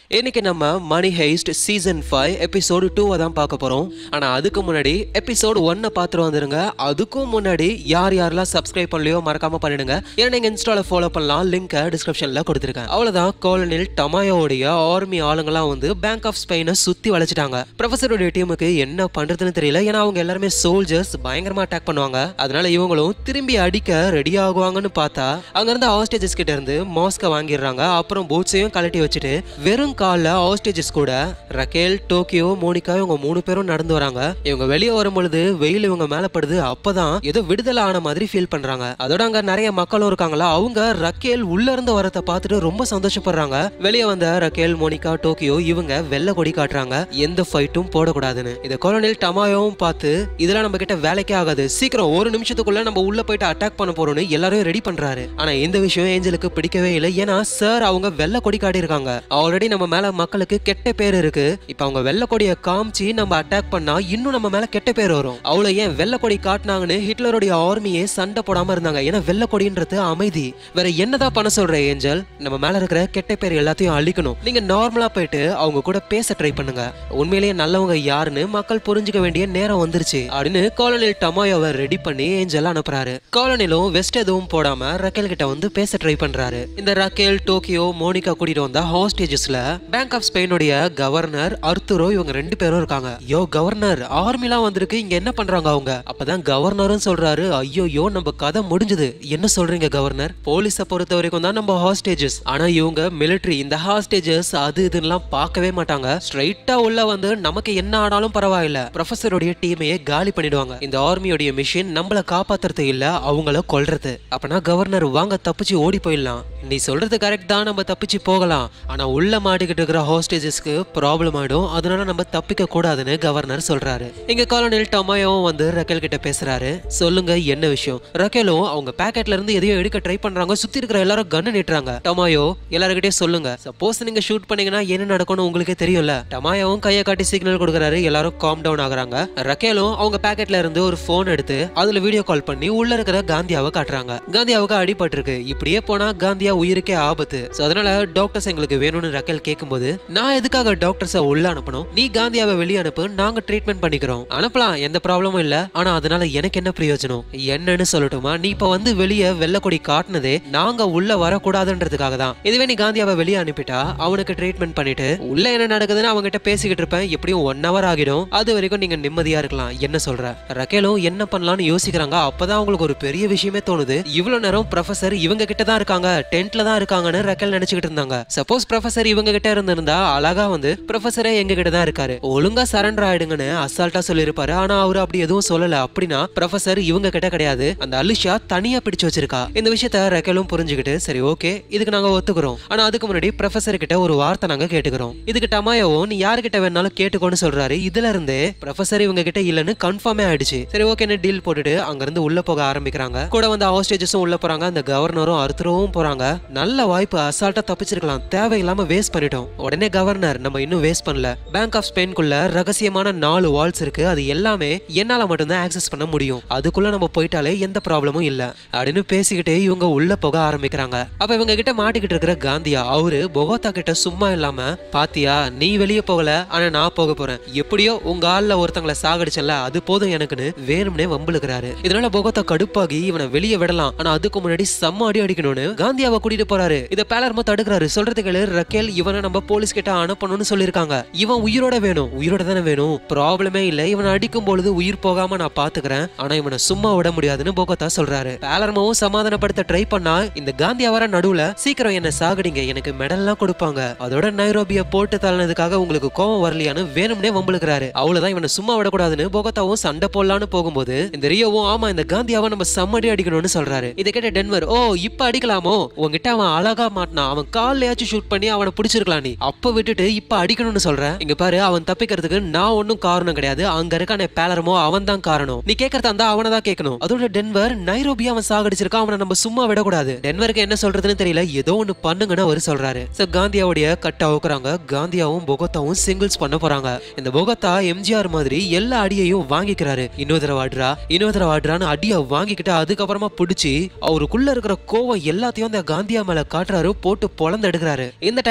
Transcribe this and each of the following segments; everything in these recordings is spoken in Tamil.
இன்னைக்கு நம்ம Money Heist season five episode டூவை தான் பார்க்க போறோம் ஆனா அதுக்கு முன்னாடி எபிசோடு ஒன்னை பார்த்துட்டு வந்துருங்க அதுக்கும் முன்னாடி யார் யாரெல்லாம் சப்ஸ்கிரைப் பண்ணலையோ மறக்காம பண்ணிடுங்க ஏன்னா நீங்க இன்ஸ்டால ஃபாலோ பண்ணலாம் லிங்கை டிஸ்கிரிப்ஷன்ல கொடுத்துருக்கேன் அவ்வளவுதான் கோலனில் டமாயோடைய ஆர்மி ஆளுங்கலாம் வந்து பேங்க் ஆஃப் ஸ்பெயினை சுத்தி வளைச்சிட்டாங்க ப்ரொஃபஸருடைய டீமுக்கு என்ன பண்றதுன்னு தெரியல ஏன்னா அவங்க எல்லாருமே சோல்ஜர்ஸ் பயங்கரமா அட்டாக் பண்ணுவாங்க அதனால இவங்களும் திரும்பி அடிக்க ரெடி ஆகுவாங்கன்னு பார்த்தா அங்க இருந்து ஹாஸ்டேஜஸ் கிட்ட இருந்து மாஸ்க வாங்கிடுறாங்க அப்புறம் பூட்ஸையும் கழட்டி வச்சுட்டு வெறும் கால்ல ஹாஸ்டேஜஸ் கூட ரகேல் டோக்கியோ மோனிகா இவங்க மூணு பேரும் நடந்து வராங்க இவங்க வெளியே வரும் பொழுது வெயில் இவங்க மேல படுது அப்பதான் ஏதோ விடுதலை ஆன மாதிரி ஃபீல் பண்றாங்க அதோட அங்க நிறைய மக்களும் இருக்காங்களா அவங்க ரக்கேல் உள்ள இருந்து வரத பார்த்துட்டு ரொம்ப சந்தோஷப்படுறாங்க வெளியே வந்த ரக்கேல் மோனிகா டோக்கியோ இவங்க வெள்ளை கொடி காட்டுறாங்க எந்த ஃபைட்டும் போடக்கூடாதுன்னு இதை கொலனில் டமாயோவும் பார்த்து இதெல்லாம் நம்ம கிட்ட வேலைக்கே ஆகாது சீக்கிரம் ஒரு நிமிஷத்துக்குள்ள நம்ம உள்ள போயிட்டு அட்டாக் பண்ண போறோம்னு எல்லாரும் ரெடி பண்றாரு ஆனா இந்த விஷயம் ஏஞ்சலுக்கு பிடிக்கவே இல்லை ஏன்னா சார் அவங்க வெள்ளை கொடி காட்டியிருக்காங்க ஆல்ரெடி நம்ம மேல மக்களுக்கு கெட்ட பேர் இருக்கு இப்ப அவங்க வெள்ளை கொடியை காமிச்சு நம்ம அட்டாக் பண்ணா இன்னும் நம்ம மேல கெட்ட பேர் வரும் அவ்வளவு ஏன் வெள்ளை கொடி காட்டினாங்கன்னு ஹிட்லருடைய ஆர்மியே சண்டை போடாம இருந்தாங்க ஏன்னா வெள்ளை கொடின்றது அமைதி வேற என்னதான் பண்ண சொல்ற ஏஞ்சல் நம்ம மேல இருக்கிற கெட்ட பேர் எல்லாத்தையும் அழிக்கணும் நீங்க நார்மலா போயிட்டு அவங்க கூட பேச ட்ரை பண்ணுங்க உண்மையிலேயே நல்லவங்க யாருன்னு மக்கள் புரிஞ்சுக்க வேண்டிய நேரம் வந்துருச்சு அப்படின்னு காலனில் டமாயோவை ரெடி பண்ணி ஏஞ்சல் அனுப்புறாரு காலனிலும் வெஸ்ட் எதுவும் போடாம ரக்கேல் கிட்ட வந்து பேச ட்ரை பண்றாரு இந்த ரக்கேல் டோக்கியோ மோனிகா கூட்டிட்டு வந்த ஹாஸ்டேஜஸ்ல பேங்க் ஆஃப் ஸ்பெயினுடைய கவர்னர் அர்த்துரோ இவங்க ரெண்டு பேரும் இருக்காங்க யோ கவர்னர் ஆர்மிலாம் வந்திருக்கு இங்க என்ன பண்றாங்க அவங்க அப்பதான் கவர்னரும் சொல்றாரு ஐயோ நம்ம கதை முடிஞ்சது என்ன சொல்றீங்க கவர்னர் போலீஸை பொறுத்த வரைக்கும் தான் நம்ம ஹாஸ்டேஜஸ் ஆனா இவங்க மிலிட்டரி இந்த ஹாஸ்டேஜஸ் அது இதுலாம் பார்க்கவே மாட்டாங்க ஸ்ட்ரைட்டா உள்ள வந்து நமக்கு என்ன ஆனாலும் பரவாயில்ல ப்ரொஃபஸருடைய டீமையே காலி பண்ணிடுவாங்க இந்த ஆர்மியோடைய மிஷின் நம்மள காப்பாத்துறது இல்ல அவங்கள கொல்றது அப்பனா கவர்னர் வாங்க தப்பிச்சு ஓடி போயிடலாம் நீ சொல்றது கரெக்ட் தான் நம்ம தப்பிச்சு போகலாம் ஆனா உள்ள மாட்டிக்கிட்டு இருக்கிற ஹாஸ்டேஜஸ்க்கு ப்ராப்ளம் ஆயிடும் அதனால நம்ம தப்பிக்க கூடாதுன்னு கவர்னர் சொல்றாரு இங்க காலனில் டொமாயோவும் வந்து ரக்கேல் கிட்ட பேசுறாரு சொல்லுங்க என்ன விஷயம் ரக்கேலும் அவங்க பேக்கெட்ல இருந்து எதையோ எடுக்க ட்ரை பண்றாங்க சுத்தி இருக்கிற எல்லாரும் கன்னு நீட்டுறாங்க டொமாயோ எல்லாருக்கிட்டே சொல்லுங்க சப்போஸ் நீங்க ஷூட் பண்ணீங்கன்னா என்ன நடக்கும்னு உங்களுக்கே தெரியும்ல டொமாயோவும் கையை காட்டி சிக்னல் கொடுக்குறாரு எல்லாரும் காம் டவுன் ஆகுறாங்க ரக்கேலும் அவங்க பேக்கெட்ல இருந்து ஒரு போன் எடுத்து அதுல வீடியோ கால் பண்ணி உள்ள இருக்கிற காந்தியாவை காட்டுறாங்க காந்தியாவுக்கு அடிபட்டிருக்கு இப்படியே போனா காந்தியா உயிருக்கே ஆபத்து So அதனால டாக்டர்ஸ் எங்களுக்கு வேணும்னு ரக்கேல் கேட்கும்போது நான் எதுக்காக டாக்டர்ஸை உள்ள அனுப்பணும் நீ காந்தியாவை வெளியே அனுப்பு நாங்க ட்ரீட்மெண்ட் பண்ணிக்கிறோம் அனுப்பலாம் எந்த ப்ராப்ளமும் இல்ல ஆனா அதனால எனக்கு என்ன பிரயோஜனம் என்னன்னு சொல்லட்டுமா நீ இப்ப வந்து வெளியே வெள்ளக்கொடி காட்டினதே நாங்க உள்ள வரக்கூடாதுன்றதுக்காக தான் இதுவே நீ காந்தியாவை வெளியே அனுப்பிட்டா அவனுக்கு ட்ரீட்மெண்ட் பண்ணிட்டு உள்ள என்ன நடக்குதுன்னு அவங்க கிட்ட பேசிக்கிட்டு இருப்பேன் எப்படியும் ஒன் ஹவர் ஆகிடும் அது வரைக்கும் நீங்க நிம்மதியா இருக்கலாம் என்ன சொல்ற ரக்கேலும் என்ன பண்ணலாம்னு யோசிக்கிறாங்க அப்பதான் அவங்களுக்கு ஒரு பெரிய விஷயமே தோணுது இவ்வளவு நேரம் ப்ரொஃபசர் இவங்க கிட்ட தான் இருக்காங்க டென்ட்ல தான் இருக்காங்கன்னு ரக்கேல் நினைச்சுக்கிட்டு இருந்தாங்க சப்போஸ் ப்ரொஃபசர் இவங்க கிட்ட இருந்திருந்தா அழகா வந்து ப்ரொஃபசரே எங்க கிட்ட தான் இருக்காரு ஒழுங்கா சரண்டர் ஆயிடுங்கன்னு அசால்ட்டா சொல்லியிருப்பாரு ஆனா அவரு அப்படி எதுவும் சொல்லல அப்படின்னா ப்ரொஃபசர் இவங்க கிட்ட கிடையாது அந்த அலிஷா தனியா பிடிச்சு வச்சிருக்கா இந்த விஷயத்த ரக்கேலும் புரிஞ்சுக்கிட்டு சரி ஓகே இதுக்கு நாங்க ஒத்துக்கிறோம் ஆனா அதுக்கு முன்னாடி ப்ரொஃபசர் கிட்ட ஒரு வார்த்தை நாங்க கேட்டுக்கிறோம் இதுக்கு டமாயோவும் நீ யாருக்கிட்ட வேணாலும் கேட்டுக்கோன்னு சொல்றாரு இதுல இருந்தே ப்ரொஃபசர் இவங்க கிட்ட இல்லன்னு கன்ஃபார்மே ஆயிடுச்சு சரி ஓகேன்னு டீல் போட்டுட்டு அங்க இருந்து உள்ள போக ஆரம்பிக்கிறாங்க கூட வந்து ஹாஸ்டேஜஸும் உள்ள போறாங்க அந்த கவர்னரும் அர்த்தரும் போறாங்க நல்ல வாய்ப்பு அசால்ட்டா தப்பிச்சிருக்கலாம் தேவையில்லாம வேஸ்ட் பண்ணிட்டோம் உடனே கவர்னர் நம்ம இன்னும் வேஸ்ட் பண்ணல பேங்க் ஆஃப் ஸ்பெயின்குள்ள ரகசியமான நாலு வால்ஸ் இருக்கு அது எல்லாமே என்னால மட்டும்தான் ஆக்சஸ் பண்ண முடியும் அதுக்குள்ள நம்ம போயிட்டாலே எந்த ப்ராப்ளமும் இல்ல அப்படின்னு பேசிக்கிட்டே இவங்க உள்ள போக ஆரம்பிக்கிறாங்க அப்ப இவங்க கிட்ட மாட்டிக்கிட்டு இருக்கிற காந்தியா அவரு பொகோத்தா கிட்ட சும்மா இல்லாம பாத்தியா நீ வெளியே போகல ஆனா நான் போக போறேன் எப்படியோ உங்க ஆள்ல ஒருத்தங்களை சாகடிச்சல அது போதும் எனக்குன்னு வேணும்னே வம்புழுக்கிறாரு இதனால பொகோத்தா கடுப்பாகி இவனை வெளியே விடலாம் ஆனா அதுக்கு முன்னாடி செம்ம அடி அடிக்கணும்னு காந்தியாவை கூட்டிட்டு போறாரு இத பேலர்மோ தடுக்கிறாரு சொல்றது கேளு ரக்கேல் இவனை நம்ம போலீஸ் கிட்ட அனுப்பணும்னு சொல்லிருக்காங்க இவன் உயிரோட வேணும் உயிரோட தானே வேணும் ப்ராப்ளமே இல்ல இவனை அடிக்கும் பொழுது உயிர் போகாம நான் பாத்துக்கிறேன் ஆனா இவனை சும்மா விட முடியாதுன்னு போகத்தா சொல்றாரு பேலர்மோவும் சமாதானப்படுத்த ட்ரை பண்ணா இந்த காந்தியா வர நடுவுல சீக்கிரம் என்ன சாகடிங்க எனக்கு மெடல்லாம் கொடுப்பாங்க அதோட நைரோபிய போட்டு தள்ளினதுக்காக உங்களுக்கு கோவம் வரலையான்னு வேணும்னே வம்புழுக்கிறாரு அவ்வளவுதான் இவனை சும்மா விடக்கூடாதுன்னு போகத்தாவும் சண்டை போடலான்னு போகும்போது இந்த ரியோவும் ஆமா இந்த காந்தியாவை நம்ம செம்மடி அடிக்கணும்னு சொல்றாரு இதை கேட்ட டென்வர் ஓ இப்ப அடிக்கலாமோ உங்ககிட்ட அவன் அழகா மாட்டினான் அவன் கால்லையாச்சும் ஷூட் பண்ணி அவனை பிடிச்சிருக்கலாம் நீ அப்ப விட்டுட்டு இப்ப அடிக்கணும்னு சொல்றேன் இங்க பாரு அவன் தப்பிக்கிறதுக்கு நான் ஒன்னும் காரணம் கிடையாது அங்க இருக்கான பேலரமோ அவன் தான் காரணம் நீ கேட்கறதா இருந்தா அவனை தான் கேட்கணும் அதோட டென்வர் நைரோபி அவன் சாகடிச்சிருக்கான் அவனை நம்ம சும்மா விடக்கூடாது டென்வருக்கு என்ன சொல்றதுன்னு தெரியல ஏதோ ஒண்ணு பண்ணுங்கன்னு அவர் சொல்றாரு சோ காந்தியாவுடைய கட்ட அவுக்குறாங்க காந்தியாவும் பொகோத்தாவும் சிங்கிள்ஸ் பண்ண போறாங்க இந்த பொகோத்தா எம்ஜிஆர் மாதிரி எல்லா அடியையும் வாங்கிக்கிறாரு இன்னொரு தடவை ஆடுறா இன்னொரு தடவை ஆடுறான்னு அடியை வாங்கிக்கிட்டு அதுக்கப்புறமா பிடிச்சி அவருக்குள்ள இருக்கிற கோவம் எல்லாத்தையும் அந்த காந்தியா மேல காட்டுறாரு போட்டு பொழந்து எடுக்கிறாரு இந்த டைம்ல தான்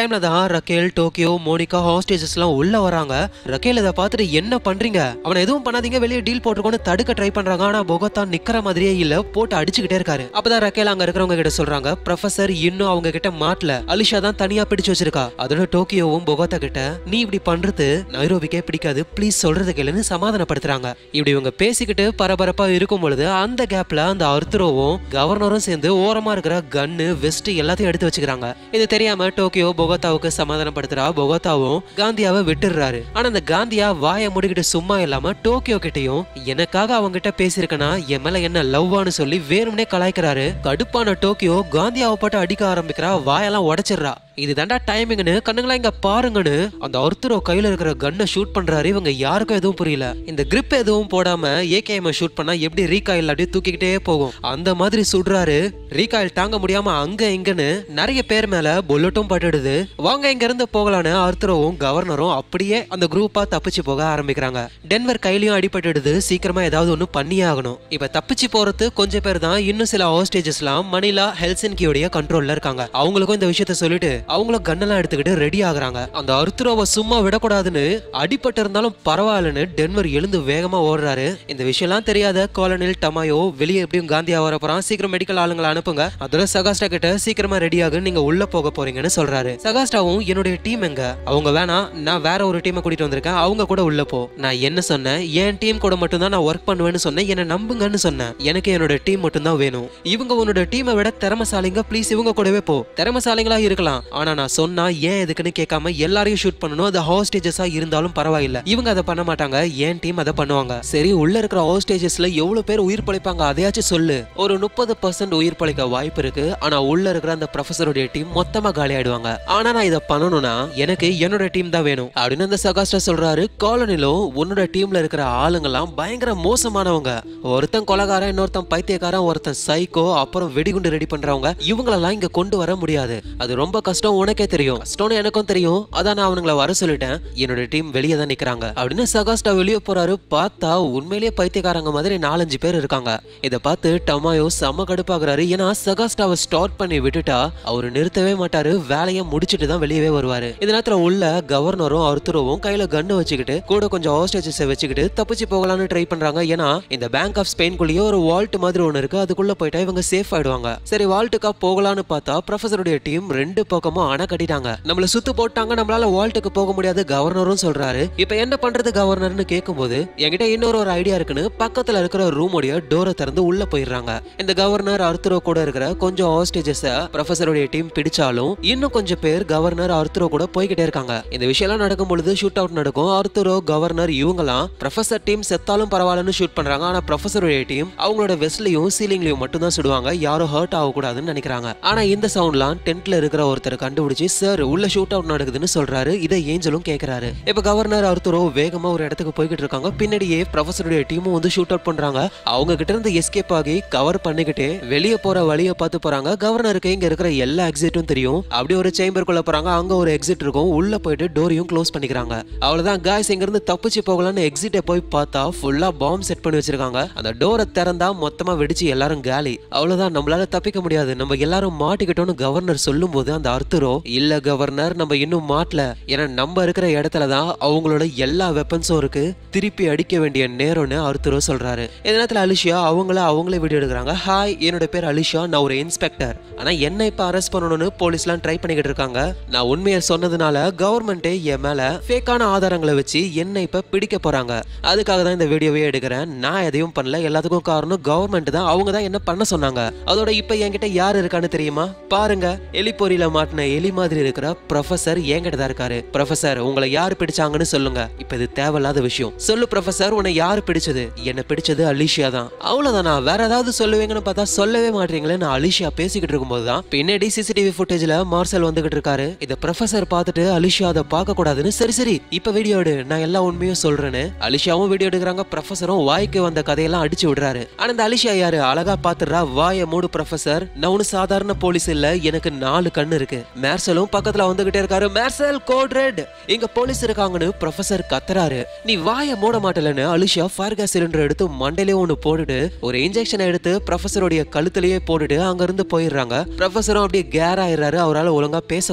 ரக்கேல் டோக்கியோ மோனிகா ஹாஸ்டேஜஸ் எல்லாம் உள்ள வராங்க ரக்கேல் இதை பார்த்துட்டு என்ன பண்றீங்க அவனை எதுவும் பண்ணாதீங்க வெளியே டீல் போட்டுக்கோன்னு தடுக்க ட்ரை பண்றாங்க ஆனா பொகத்தா நிக்கிற மாதிரியே இல்ல போட்டு அடிச்சுக்கிட்டே இருக்காரு அப்பதான் ரக்கேல் அங்க இருக்கிறவங்க கிட்ட சொல்றாங்க ப்ரொஃபசர் இன்னும் அவங்க கிட்ட மாட்டல அலிஷா தான் தனியா பிடிச்சு வச்சிருக்கா அதோட டோக்கியோவும் பொகத்தா கிட்ட நீ இப்படி பண்றது நைரோபிக்கே பிடிக்காது ப்ளீஸ் சொல்றது கேளுன்னு சமாதானப்படுத்துறாங்க இப்படி இவங்க பேசிக்கிட்டு பரபரப்பா இருக்கும் பொழுது அந்த கேப்ல அந்த அர்த்தரோவும் கவர்னரும் சேர்ந்து ஓரமா இருக்கிற கன்னு வெஸ்ட் எல்லாத்தையும் எடுத்து வச்சுக்கிறாங்க இது தெரியாம டோக்கியோ பொகத்தாவுக்கு சமாதானப்படுத்துறா பொகத்தாவும் காந்தியாவை விட்டுடுறாரு ஆனா அந்த காந்தியா வாயை முடிக்கிட்டு சும்மா இல்லாம டோக்கியோ கிட்டயும் எனக்காக அவங்க கிட்ட பேசியிருக்கனா என் மேல என்ன லவ்வான்னு சொல்லி வேணும்னே கலாய்க்கிறாரு கடுப்பான டோக்கியோ காந்தியாவை போட்டு அடிக்க ஆரம்பிக்கிறா வாயெல்லாம் உடைச்சிடுறா இது தாண்டா டைமிங்னு கண்ணுங்களா இங்க பாருங்கன்னு அந்த ஒருத்தரோ கையில இருக்கிற கன்னை ஷூட் பண்றாரு இவங்க யாருக்கும் எதுவும் புரியல இந்த grip எதுவும் போடாம ஏகேஎம் ஷூட் பண்ணா எப்படி ரீகாயில் அப்படியே தூக்கிக்கிட்டே போகும் அந்த மாதிரி சுடுறாரு ரீகாயில் தாங்க முடியாம அங்க இங்கன்னு நிறைய பேர் மேல புல்லட்டும் பட்டுடுது வாங்க இங்க இருந்து போகலான்னு அர்த்தரோவும் கவர்னரும் அப்படியே அந்த குரூப்பா தப்பிச்சு போக ஆரம்பிக்கிறாங்க டென்வர் கையிலயும் அடிபட்டுடுது சீக்கிரமா ஏதாவது ஒண்ணு பண்ணியே ஆகணும் இப்ப தப்பிச்சு போறது கொஞ்சம் பேர் தான் இன்னும் சில ஹாஸ்டேஜஸ்லாம் மணிலா ஹெல்சின்கியோடைய கண்ட்ரோல்ல இருக்காங்க அவங்களுக்கும் இந்த விஷயத்த சொல்லிட்டு அவங்களும் கன்னெல்லாம் எடுத்துக்கிட்டு ரெடி ஆகுறாங்க அந்த அர்த்துரோவை சும்மா விடக்கூடாதுன்னு அடிபட்டு இருந்தாலும் பரவாயில்லன்னு டென்வர் எழுந்து வேகமா ஓடுறாரு இந்த விஷயம்லாம் தெரியாத கோலனில் டமாயோ வெளியே எப்படியும் காந்தியா வர போறான் சீக்கிரம் மெடிக்கல் ஆளுங்களை அனுப்புங்க அதோட சகாஸ்டா கிட்ட சீக்கிரமா ரெடியாக நீங்க உள்ள போக போறீங்கன்னு சொல்றாரு சகாஸ்டாவும் என்னுடைய டீம் எங்க அவங்க வேணாம் நான் வேற ஒரு டீமை கூட்டிட்டு வந்திருக்கேன் அவங்க கூட உள்ள போ நான் என்ன சொன்னேன் என் டீம் கூட மட்டும் தான் நான் ஒர்க் பண்ணுவேன்னு சொன்னேன் என்ன நம்புங்கன்னு சொன்னேன் எனக்கு என்னோட டீம் மட்டும் தான் வேணும் இவங்க உன்னோட டீமை விட திறமசாலிங்க ப்ளீஸ் இவங்க கூடவே போ திறமசாலிங்களா இருக்கலாம் ஆனா நான் சொன்னா ஏன் எதுக்குன்னு கேட்காம எல்லாரையும் ஷூட் பண்ணணும் அது ஹாஸ்டேஜஸா இருந்தாலும் பரவாயில்ல இவங்க அதை பண்ண மாட்டாங்க என் டீம் அதை பண்ணுவாங்க சரி உள்ள இருக்கிற ஹாஸ்டேஜஸ்ல எவ்வளவு பேர் உயிர் பழைப்பாங்க அதையாச்சும் சொல்லு ஒரு முப்பது பர்சன்ட் உயிர் பழைக்க வாய்ப்பு இருக்கு ஆனா உள்ள இருக்கிற அந்த ப்ரொஃபஸருடைய டீம் மொத்தமா காலி ஆயிடுவாங்க ஆனா நான் இதை பண்ணணும்னா எனக்கு என்னோட டீம் தான் வேணும் அப்படின்னு அந்த சகாஸ்டா சொல்றாரு காலனிலும் உன்னோட டீம்ல இருக்கிற ஆளுங்கெல்லாம் பயங்கர மோசமானவங்க ஒருத்தன் கொலகாரன் இன்னொருத்தன் பைத்தியக்காரன் ஒருத்தன் சைக்கோ அப்புறம் வெடிகுண்டு ரெடி பண்றவங்க இவங்களெல்லாம் இங்க கொண்டு வர முடியாது அது ரொம்ப கஷ்டம் உனக்கே தெரியும் கஷ்டம்னு எனக்கும் தெரியும் அதான் நான் அவனுங்கள வர சொல்லிட்டேன் என்னோட டீம் வெளியே தான் நிக்கிறாங்க அப்படின்னு சகாஸ்டா வெளியே போறாரு பார்த்தா உண்மையிலேயே பைத்தியக்காரங்க மாதிரி நாலஞ்சு பேர் இருக்காங்க இதை பார்த்து டமாயோ செம கடுப்பாகிறாரு ஏன்னா சகாஸ்டாவை ஸ்டார்ட் பண்ணி விட்டுட்டா அவரு நிறுத்தவே மாட்டாரு வேலையை முடிச்சிட்டு தான் வெளியவே வருவாரு இந்த நேரத்துல உள்ள கவர்னரும் அர்த்தரோவும் கையில கன்னு வச்சுக்கிட்டு கூட கொஞ்சம் ஹாஸ்டேஜஸ் வச்சுக்கிட்டு தப்பிச்சு போகலாம்னு ட்ரை பண்றாங்க ஏன்னா இந்த பேங்க் ஆஃப் ஸ்பெயின்குள்ளேயே ஒரு வால்ட் மாதிரி ஒன்று இருக்கு அதுக்குள்ள போயிட்டா இவங்க சேஃப் ஆயிடுவாங்க சரி வால்ட்டுக்கா போகலான்னு பார்த்தா ப்ரொஃபஸருடைய டீம் ரெண்டு பக்கமும் அணை கட்டிட்டாங்க நம்மள சுத்து போட்டாங்க நம்மளால வால்ட்டுக்கு போக முடியாது கவர்னரும் சொல்றாரு இப்போ என்ன பண்றது கவர்னர்னு கேட்கும்போது என்கிட்ட இன்னொரு ஒரு ஐடியா இருக்குன்னு பக்கத்துல இருக்கிற ரூமோடைய டோரை திறந்து உள்ள போயிடுறாங்க இந்த கவர்னர் அர்த்தரோ கூட இருக்கிற கொஞ்சம் ஹாஸ்டேஜஸ் ப்ரொஃபஸருடைய டீம் பிடிச்சாலும் இன்னும் கொஞ்சம் பேர் கவர்னர் அர்த்தரோ கூட போய்கிட்டே இருக்காங்க இந்த விஷயம்லாம் நடக்கும் பொழுது ஷூட் அவுட் நடக்கும் அர்த்தரோ கவர்னர் இவங்கலாம் ப்ரொஃபசர் டீம் செத்தாலும் பரவாயில்லன்னு ஷூட் பண்றாங்க ஆனா ப்ரொஃபஸருடைய டீம் அவங்களோட வெஸ்ட்லயும் சீலிங்லயும் மட்டும் தான் சுடுவாங்க யாரும் ஹர்ட் ஆகக்கூடாதுன்னு நினைக்கிறாங்க ஆனா இந்த சவுண்ட்லாம் டென்ட்ல இருக்கிற ஒருத்தர் கண்டுபிடிச்சு சார் உள்ள ஷூட் அவுட் நடக்குதுன்னு சொல்றாரு இதை ஏஞ்சலும் கேக்குறாரு இப்ப கவர்னர் அர்த்தரோ வேகமா ஒரு இடத்துக்கு போய்கிட்டு இருக்காங்க பின்னாடியே ப்ரொஃபஸருடைய டீமும் வந்து ஷூட் அவுட் பண்றாங்க அவங்க கிட்ட இருந்து எஸ்கேப் ஆகி கவர் பண்ணிக்கிட்டே வெளியே போற வழியை பார்த்து போறாங்க கவர்னருக்கு இங்க இருக்கிற எல்லா எக்ஸிட்டும் தெரியும் அப்படி ஒரு சேம்பருக்குள்ள போறாங்க அங்க ஒரு எக்ஸிட் இருக்கும் உள்ள போயிட்டு டோரையும் க்ளோஸ் பண்ணிக்கிறாங்க அவ்வளவுதான் காய்ஸ் இங்க இருந்து தப்பிச்சு போகலாம்னு எக்ஸிட்டை போய் பார்த்தா ஃபுல்லா பாம்பு செட் பண்ணி வச்சிருக்காங்க அந்த டோரை திறந்தா மொத்தமா வெடிச்சு எல்லாரும் காலி அவ்வளவுதான் நம்மளால தப்பிக்க முடியாது நம்ம எல்லாரும் மாட்டிக்கிட்டோம்னு கவர்னர் சொல்லும் போது அந்த அர்த்தரோ இல்ல கவர்னர் நம்ம இன்னும் மாட்டல ஏன்னா நம்ம இருக்கிற இடத்துல தான் அவங்களோட எல்லா வெப்பன்ஸும் இருக்கு திருப்பி அடிக்க வேண்டிய நேரம்னு அர்த்தரோ சொல்றாரு இந்த நேரத்துல அலிஷியா அவங்கள அவங்களே வீடியோ எடுக்கிறாங்க ஹாய் என்னோட பேர் அலிஷா நான் ஒரு இன்ஸ்பெக்டர் ஆனா என்ன இப்ப அரெஸ்ட் பண்ணணும்னு போலீஸ்லாம் ட்ரை பண்ணிக்கிட்டு இருக்காங்க நான் உண்மையை சொன்னதுனால கவர்மெண்ட்டே என் மேல ஃபேக்கான ஆதாரங்களை வச்சு என்ன இப்ப பிடிக்க போறாங்க அதுக்காக தான் இந்த வீடியோவே எடுக்கிறேன் நான் எதையும் பண்ணல எல்லாத்துக்கும் காரணம் கவர்மெண்ட் தான் அவங்க தான் என்ன பண்ண சொன்னாங்க அதோட இப்ப என்கிட்ட யார் இருக்கான்னு தெரியுமா பாருங்க எலிப்பொறியில மாட்டின எலி மாதிரி இருக்கிற ப்ரொஃபசர் என்கிட்ட தான் இருக்காரு ப்ரொஃபசர் உங்களை யார் பிடிச்சாங்கன்னு சொல்லுங்க இப்ப இது தேவையில்லாத விஷயம் சொல்லு ப்ரொஃபசர் உன்னை யார் பிடிச்சது என்ன பிடிச்சது அலிஷியா தான் அவ்வளவுதானா வேற ஏதாவது சொல்லுவீங்கன்னு பார்த்தா சொல்லவே மாட்டீங்களே நான் அலிஷியா பேசிக்கிட்டு இருக்கும்போது தான் பின்னாடி சிசிடிவி ஃபுட்டேஜ்ல மார்சல் வந்துகிட்டு இருக்காரு இத ப்ரொஃபசர் பார்த்துட்டு அலிஷியா அதை பார்க்க கூடாதுன்னு சரி சரி இப்ப வீடியோ எடு நான் எல்லா உண்மையும் சொல்றேன்னு அலிஷியாவும் வீடியோ எடுக்கிறாங்க ப்ரொஃபசரும் வாய்க்கு வந்த கதையெல்லாம் அடிச்சு விடுறாரு ஆனா இந்த அலிஷியா யாரு அழகா பாத்துறா வாய மூடு ப்ரொஃபசர் நான் ஒன்னும் சாதாரண போலீஸ் இல்ல எனக்கு நாலு கண்ணு இருக்கு மேர்சலும் பக்கத்துல வந்துகிட்டே இருக்காரு மேர்சல் கோட் ரெட் இங்க போலீஸ் இருக்காங்கன்னு ப்ரொஃபசர் கத்துறாரு நீ வாய மூட மாட்டலன்னு அலிஷா ஃபயர் கேஸ் சிலிண்டர் எடுத்து மண்டையிலே ஒண்ணு போட்டுட்டு ஒரு இன்ஜெக்ஷன் எடுத்து ப்ரொஃபசருடைய கழுத்துலயே போட்டுட்டு அங்க இருந்து போயிடுறாங்க ப்ரொஃபசரும் அப்படியே கேர் ஆயிடுறாரு அவரால் ஒழுங்கா பேச கூட முடியல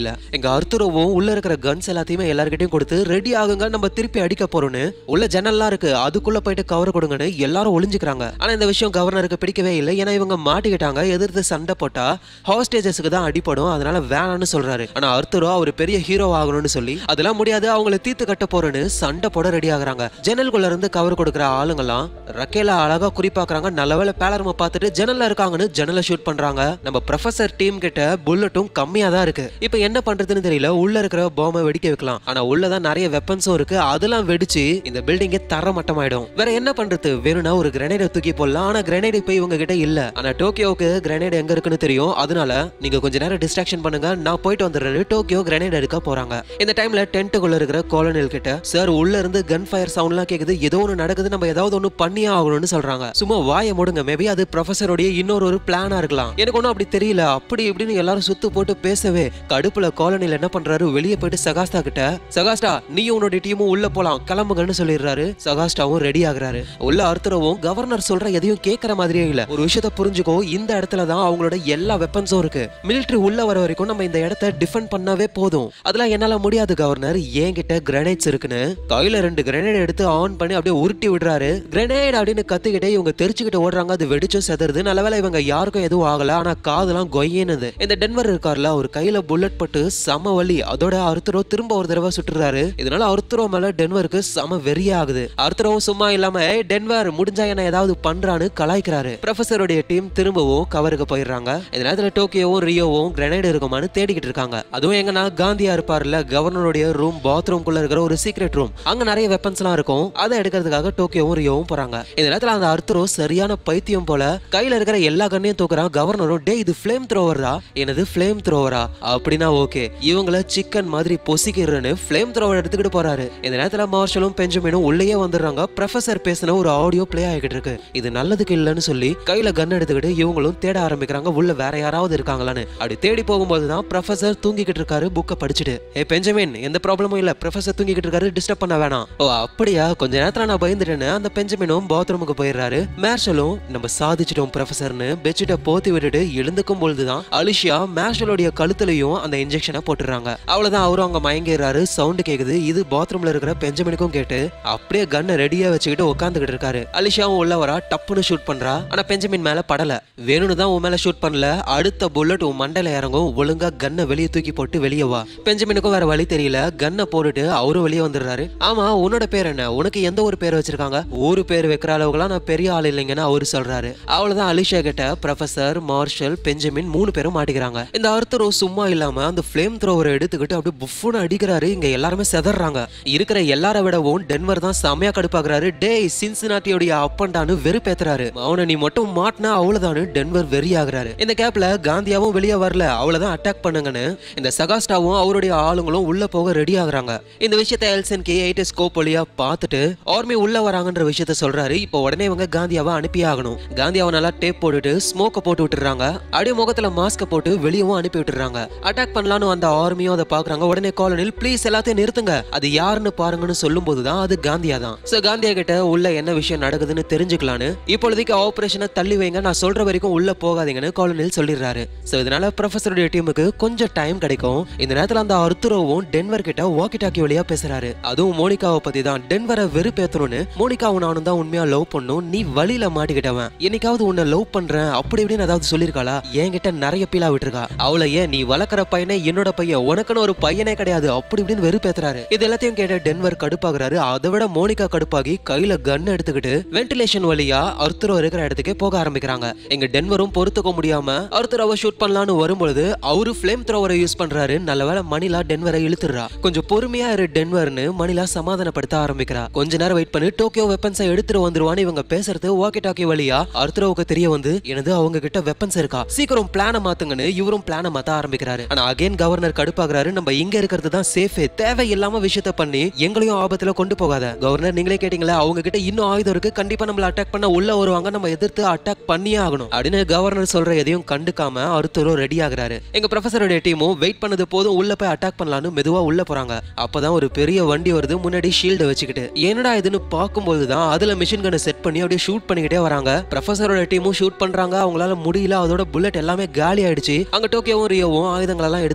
இல்ல எங்க அர்த்துரோவும் உள்ள இருக்கிற கன்ஸ் எல்லாத்தையுமே எல்லார்கிட்டயும் கொடுத்து ரெடி ஆகுங்க நம்ம திருப்பி அடிக்க போறோம்னு உள்ள ஜன்னல்லாம் இருக்கு அதுக்குள்ள போயிட்டு கவர் கொடுங்கன்னு எல்லாரும் ஒளிஞ்சுக்கிறாங்க ஆனா இந்த விஷயம் கவர்னருக்கு பிடிக்கவே இல்லை ஏன்னா இவங்க மாட்டிக்கிட்டாங்க எதிர்த்து சண்டை போட்டா ஹாஸ்டேஜஸ்க்கு தான் அடிப்படும் அதனால வேணாம்னு சொல்றாரு ஆனா அர்த்தரோ அவர் பெரிய ஹீரோ ஆகணும்னு சொல்லி அதெல்லாம் முடியாது அவங்கள தீர்த்து கட்ட போறேன்னு சண்டை போட ரெடி ஆகுறாங்க ஜன்னல்குள்ள இருந்து கவர் கொடுக்குற ஆளுங்கெல்லாம் ரக்கேல அழகா குறிப்பாக்குறாங்க நல்லவேளை பேலரம பார்த்துட்டு ஜன்னல்ல இருக்காங்கன்னு ஜன்னலை ஷூட் பண்றாங்க நம்ம ப்ரொஃபசர் டீம் கிட்ட புல்லட்டும் கம்மியா தான் இருக்கு இப்போ என்ன பண்றதுன்னு தெரியல உள்ள இருக்கிற பாம்பை வெடிக்க வைக்கலாம் ஆனா உள்ளதான் நிறைய வெப்பன்ஸும் இருக்கு அதெல்லாம் வெடிச்சு இந்த பில்டிங்கே தரமட்டமாயிடும் வேற என்ன பண்றது வேணும்னா ஒரு கிரனேடை தூக்கி போடலாம் ஆனா கிரனேட் இப்போ இவங்க கிட்ட இல்ல ஆனா டோக்கியோவுக்கு கிரனேட் எங்க இருக்குன்னு தெரியும் அதனால நீங்க கொஞ்ச நேரம் டிஸ்ட்ராக்ஷன் பண்ணுங்க நான் போயிட்டு வந்துடுறேன் டோக்கியோ கிரனேட் எடுக்க போறாங்க இந்த டைம்ல டென்ட்டுக்குள்ள இருக்கிற கோலனில் கிட்ட சார் உள்ள இருந்து கன் ஃபயர் சவுண்ட்லாம் கேக்குது ஏதோ ஒன்று நடக்குது நம்ம ஏதாவது ஒன்று பண்ணியே ஆகணும்னு சொல்றாங்க சும்மா வாயை மூடுங்க மேபி அது ப்ரொஃபஸருடைய இன்னொரு ஒரு பிளானா இருக்கலாம் எனக்கு ஒன்றும் அப்படி தெரியல அப்படி இப்படின்னு எல்லாரும் சுத்து போட்டு பேசவே கடுப்புல காலனியில் என்ன பண்றாரு வெளியே போயிட்டு சகாஸ்தா கிட்ட சகாஸ்டா நீயும் உன்னோட டீமும் உள்ள போலாம் கிளம்புங்கன்னு சொல்லிடுறாரு சகாஸ்டாவும் ரெடி ஆகுறாரு உள்ள அர்த்தரவும் கவர்னர் சொல்ற எதையும் கேட்கற மாதிரியே இல்ல ஒரு விஷயத்த புரிஞ்சுக்கோ இந்த இடத்துல தான் அவங்களோட எல்லா வெப்பன்ஸும் இருக்கு மிலிட்டரி உள்ள வர வரைக்கும் நம்ம இந்த இடத்த டிஃபெண்ட் பண்ணவே போதும் அதெல்லாம் என்னால முடியாது கவர்னர் என்கிட்ட கிரனேட்ஸ் இருக்குன்னு கையில ரெண்டு கிரனேட் எடுத்து ஆன் பண்ணி அப்படியே உருட்டி விடுறாரு கிரனேட் அப்படின்னு கத்துக்கிட்டே இவங்க தெரிச்சுக்கிட்டு ஓடுறாங்க அது வெடிச்சும் செதறுது நல்லவேளை இவங்க யாருக்கும் எதுவும் ஆகல ஆனா காதெல்லாம் கொய்யனுது இந்த டென்வர் இருக்கார்ல அவர் கையில புல்லட் பட்டு செம வலி அதோட அர்த்தரோ திரும்ப ஒரு தடவை சுட்டுறாரு இதனால அர்த்தரோ மேல டென்வருக்கு செம வெறிய ஆகுது அர்த்தரோவும் சும்மா இல்லாம "ஏய், டென்வர் முடிஞ்சா என்ன ஏதாவது பண்றான்னு கலாய்க்கிறாரு ப்ரொஃபஸருடைய டீம் திரும்பவும் கவருக்கு போயிடுறாங்க இந்த நேரத்துல டோக்கியோவும் ரியோவும் கிரனேட் இருக்குமான்னு தேடிக்கிட்டு இருக்காங்க அதுவும் எங்கன்னா காந்தியா இருப்பார்ல கவர்னருடைய ரூம் பாத்ரூம் குள்ள இருக்கிற ஒரு சீக்ரெட் ரூம் அங்க நிறைய வெப்பன்ஸ் எல்லாம் இருக்கும் அதை எடுக்கிறதுக்காக டோக்கியோவும் ரியோவும் போறாங்க இந்த நேரத்துல அந்த அர்த்தரோ சரியான பைத்தியம் போல கையில இருக்கிற எல்லா கண்ணையும் தூக்குறான் கவர்னரும் டே இது ஃபிளேம் த்ரோவரா எனது ஃபிளேம் த்ரோவரா அப்படின்னா ஓகே இவங்கள சிக்கன் மாதிரி பொசிக்கிறன்னு ஃபிளேம் த்ரோவர் எடுத்துக்கிட்டு போறாரு இந்த நேரத்துல மார்ஷலும் பெஞ்சமினும் உள்ளேயே வந்துடுறாங்க ப்ரொஃபசர் பேசின ஒரு ஆடியோ ப்ளே ஆகிட்டு இருக்கு இது நல்லதுக்கு இல்லைன்னு சொல்லி கையில கன் எடுத்துக்கிட்டு இவங்களும் தேட ஆரம்பிக்கிறாங்க உள்ள வேற யாராவது இருக்காங்களான்னு அப்படி தேடி போகும்போது தான் ப்ரொஃபசர் தூங்கிக்கிட்டு இருக்காரு புக்கை படிச்சுட்டு ஏ பெஞ்சமின் எந்த ப்ராப்ளமும் இல்ல ப்ரொஃபசர் தூங்கிக்கிட்டு இருக்காரு டிஸ்டர்ப் பண்ண வேணாம் ஓ அப்படியா கொஞ்ச நேரத்துல நான் பயந்துட்டேன்னு அந்த பெஞ்சமினும் பாத்ரூமுக்கு போயிடுறாரு மேர்ஷலும் நம்ம சாதிச்சிட்டோம் ப்ரொஃபசர்னு பெட்ஷீட்டை போத்தி விட்டுட்டு எழுந்துக்கும் பொழுதுதான் அலிஷியா மேர்ஷலோடைய கழுத்துலயும் அந்த இன்ஜெக்ஷனை போட்டுறாங்க அவ்வளவுதான் அவரும் அங்க மயங்கிடுறாரு சவுண்ட் கேக்குது இது பாத்ரூம்ல இருக்கிற பெஞ்சமினுக்கும் கேட்டு அப்படியே கன்னை ரெடியா வச்சுக்கிட்டு உட்காந்துக்கிட்டு இருக்காரு அலிஷாவும் உள்ள வரா டப்புன்னு ஷூட் பண்றா ஆனா பெஞ்சமின் மேல படல வேணும்னு தான் உன் மேல ஷூட் பண்ணல அடுத்த புல்லட் உன் மண்டையில இறங்கும் ஒழுங்கா கன்னை வெளியே தூக்கி போட்டு வெளியே வா பெஞ்சமினுக்கும் வேற வழி தெரியல கன்னை போட்டுட்டு அவரும் வெளியே வந்துடுறாரு ஆமா உன்னோட பேர் என்ன உனக்கு எந்த ஒரு பேர் வச்சிருக்காங்க ஒரு பேர் வைக்கிற அளவுக்குலாம் நான் பெரிய ஆள் இல்லைங்கன்னு அவரு சொல்றாரு அவ்வளவுதான் அலிஷா கிட்ட ப்ரொஃபசர் மார்ஷல் பெஞ்சமின் மூணு பேரும் மாட்டிக்கிறாங்க இந்த அர்த்தரோ சும்மா இல்லாம அந்த ஃபிளேம் த்ரோவரை எடுத்துக்கிட்டு அப்படியே புஃப்னு அடிக்கிறாரு இங்க எல்லாருமே செதறாங்க இருக்கிற எல்லார விடவும் டென்வர் தான் செமையா கடுப்பாக்குறாரு டேய் சின்சினாட்டியோடைய அப்பண்டான்னு வெறுப்பேத்துறாரு அவனை நீ மட்டும் மாட்டினா அவ்வளவுதானு டென்வர் வெறி ஆகுறாரு இந்த கேப்ல காந்தியாவும் வெளியே வரல அவ்வளவுதான் அட்டாக் பண்ணுங்கன்னு இந்த சகாஸ்டாவும் அவருடைய ஆளுங்களும் உள்ள போக ரெடி ஆகுறாங்க இந்த விஷயத்த எல்சன் கே எயிட் ஸ்கோப் வழியா பார்த்துட்டு ஆர்மி உள்ள வராங்கன்ற விஷயத்த சொல்றாரு இப்போ உடனே இவங்க காந்தியாவை அனுப்பி ஆகணும் காந்தியாவை நல்லா டேப் போட்டுட்டு ஸ்மோக்க போட்டு விட்டுறாங்க அப்படியே முகத்துல மாஸ்க போட்டு வெளியவும் அனுப்பி விட்டுறாங்க அட்டாக் பண்ணலான்னு வந்த ஆர்மியும் அதை பாக்குறாங்க உடனே காலனில் ப்ளீஸ் எல்லாத்தையும் நிறுத்துங்க அது யாருன்னு பாருங்கன்னு சொல்லும் போதுதான் அது காந்தியா தான் சோ காந்தியா கிட்ட உள்ள என்ன விஷயம் நடக்குதுன்னு தெரிஞ்சுக்கலான்னு இப்பொழுதைக்கு ஆபரேஷனை தள்ளி வைங்க நான் சொல்ற வரைக்கும் உள்ள போகாதீங்கன்னு காலனில் சொல்லிடுறாரு சோ இதனால ப்ரொஃபஸருடைய டீமுக்கு கொஞ்சம் டைம் கிடைக்கும் இந்த நேரத்துல அந்த அர்த்துரோவும் டென்வர் கிட்ட வாக்கி டாக்கி வழியா பேசுறாரு அதுவும் மோனிகாவை பத்தி தான் டென்வரை வெறுப்பேத்தணும்னு மோனிகாவும் நானும் தான் உண்மையா லவ் பண்ணும் நீ வழியில மாட்டிக்கிட்டவன் என்னைக்காவது உன்னை லவ் பண்றேன் அப்படி இப்படின்னு ஏதாவது சொல்லிருக்காளா என்கிட்ட நிறைய பீலா விட்டுருக்கா அவளை ஏன் நீ வளர்க்குற பையனே என்னோட பையன் உனக்குன்னு ஒரு பையனே கிடையாது அப்படி இப்படின்னு வெறுப்பேத்துறாரு இது எல்லாத்தையும் கேட்ட டென்வர் கடுப்பாகுறாரு அதை விட மோனிகா கடுப்பாகி கையில கன் எடுத்துக்கிட்டு வென்டிலேஷன் வழியா அர்த்தரோ இருக்கிற இடத்துக்கே போக ஆரம்பிக்கிறாங்க எங்க டென்வரும் பொறுத்துக்க முடியாம அர்த்தரோவை ஷூட் பண்ணலான்னு வரும்பொழுது அவரு ஃபிளேம் த்ரோவரை யூஸ் பண்றாரு நல்லவேளை மணிலா டென்வரை இழுத்துறா கொஞ்சம் பொறுமையா இரு டென்வர்னு மணிலா சமாதானப்படுத்த ஆரம்பிக்கிறா கொஞ்ச நேரம் வெயிட் பண்ணி டோக்கியோ வெப்பன்ஸை எடுத்துட்டு வந்துருவான்னு இவங்க பேசுறது வாக்கி டாக்கி வழியா அர்த்தரோவுக்கு தெரிய வந்து எனது அவங்க கிட்ட வெப்பன்ஸ் இருக்கா சீக்கிரம் பிளான மாத்துங்கன்னு இவரும் பிளான மாத்த ஆரம்பிக்கிறாரு ஆனா அகைன் கவர்னர் கடுப்பாகிறாரு நம்ம இங்க இருக்கிறது தான் சேஃபே தேவையில்லாம விஷயத்த பண்ணி எங்களையும் ஆபத்துல கொண்டு போகாத கவர்னர் நீங்களே கேட்டீங்களா அவங்க கிட்ட இன்னும் ஆயுதம் இருக்கு கண்டிப்பா நம்மள அட்டாக் பண்ண உள்ள வருவாங்க நம்ம எதிர்த்து அட்டாக் பண்ணியே ஆகணும் அப்படின்னு கவர்னர் சொல்ற எதையும் கண்டுக்காம அருத்தரும் ரெடி ஆகுறாரு எங்க ப்ரொஃபஸருடைய டீமும் வெயிட் பண்ணது போதும் உள்ள போய் அட்டாக் பண்ணலாம்னு மெதுவா உள்ள போறாங்க அப்பதான் ஒரு பெரிய வண்டி வருது முன்னாடி ஷீல்ட வச்சுக்கிட்டு என்னடா இதுன்னு பார்க்கும்போது தான் அதுல மிஷின் கனை செட் பண்ணி அப்படியே ஷூட் பண்ணிக்கிட்டே வராங்க ப்ரொஃபஸரோட டீமும் ஷூட் பண்றாங்க அவங்களால முடியல அதோட புல்லட் எல்லாமே காலி ஆயிடுச்சு அங்க டோக்கியோவும் ரியோவும் ஆயுதங்கள் எல்லாம் எடுத்து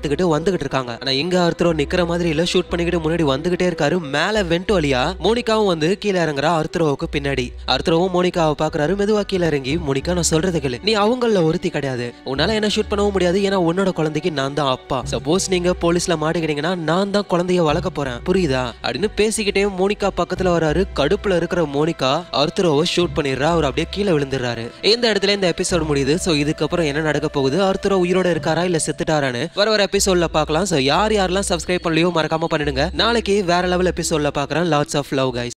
பாத்துக்கிட்டு வந்துகிட்டு இருக்காங்க ஆனா இங்க அர்த்தரோ நிக்கிற மாதிரி இல்ல ஷூட் பண்ணிக்கிட்டு முன்னாடி வந்துகிட்டே இருக்காரு மேல வெண்ட் வழியா மோனிகாவும் வந்து கீழே இறங்குறா அர்த்தரோவுக்கு பின்னாடி அர்த்தரோவும் மோனிகாவை பாக்குறாரு மெதுவா கீழே இறங்கி மோனிகா நான் சொல்றது கேளு நீ அவங்கள ஒருத்தி கிடையாது உன்னால என்ன ஷூட் பண்ணவும் முடியாது ஏன்னா உன்னோட குழந்தைக்கு நான் தான் அப்பா சப்போஸ் நீங்க போலீஸ்ல மாட்டிக்கிட்டீங்கன்னா நான் தான் குழந்தைய வளர்க்க போறேன் புரியுதா அப்படின்னு பேசிக்கிட்டே மோனிகா பக்கத்துல வராரு கடுப்புல இருக்கிற மோனிகா அர்த்தரோவை ஷூட் பண்ணிடுறா அவர் அப்படியே கீழே விழுந்துடுறாரு இந்த இடத்துல இந்த எபிசோட் முடியுது சோ இதுக்கப்புறம் என்ன நடக்க போகுது அர்த்தரோ உயிரோட இருக்காரா இல்ல செத்துட்டாரான்னு வர வர எபிசோட்ல பார்க்கலாம் சோ யார் யாரெல்லாம் சப்ஸ்கிரைப் பண்ணலையோ மறக்காம பண்ணிடுங்க நாளைக்கு வேற லெவல் எபிசோட்ல பார்க்கறேன் லாட்ஸ் ஆஃப் லவ் கைஸ்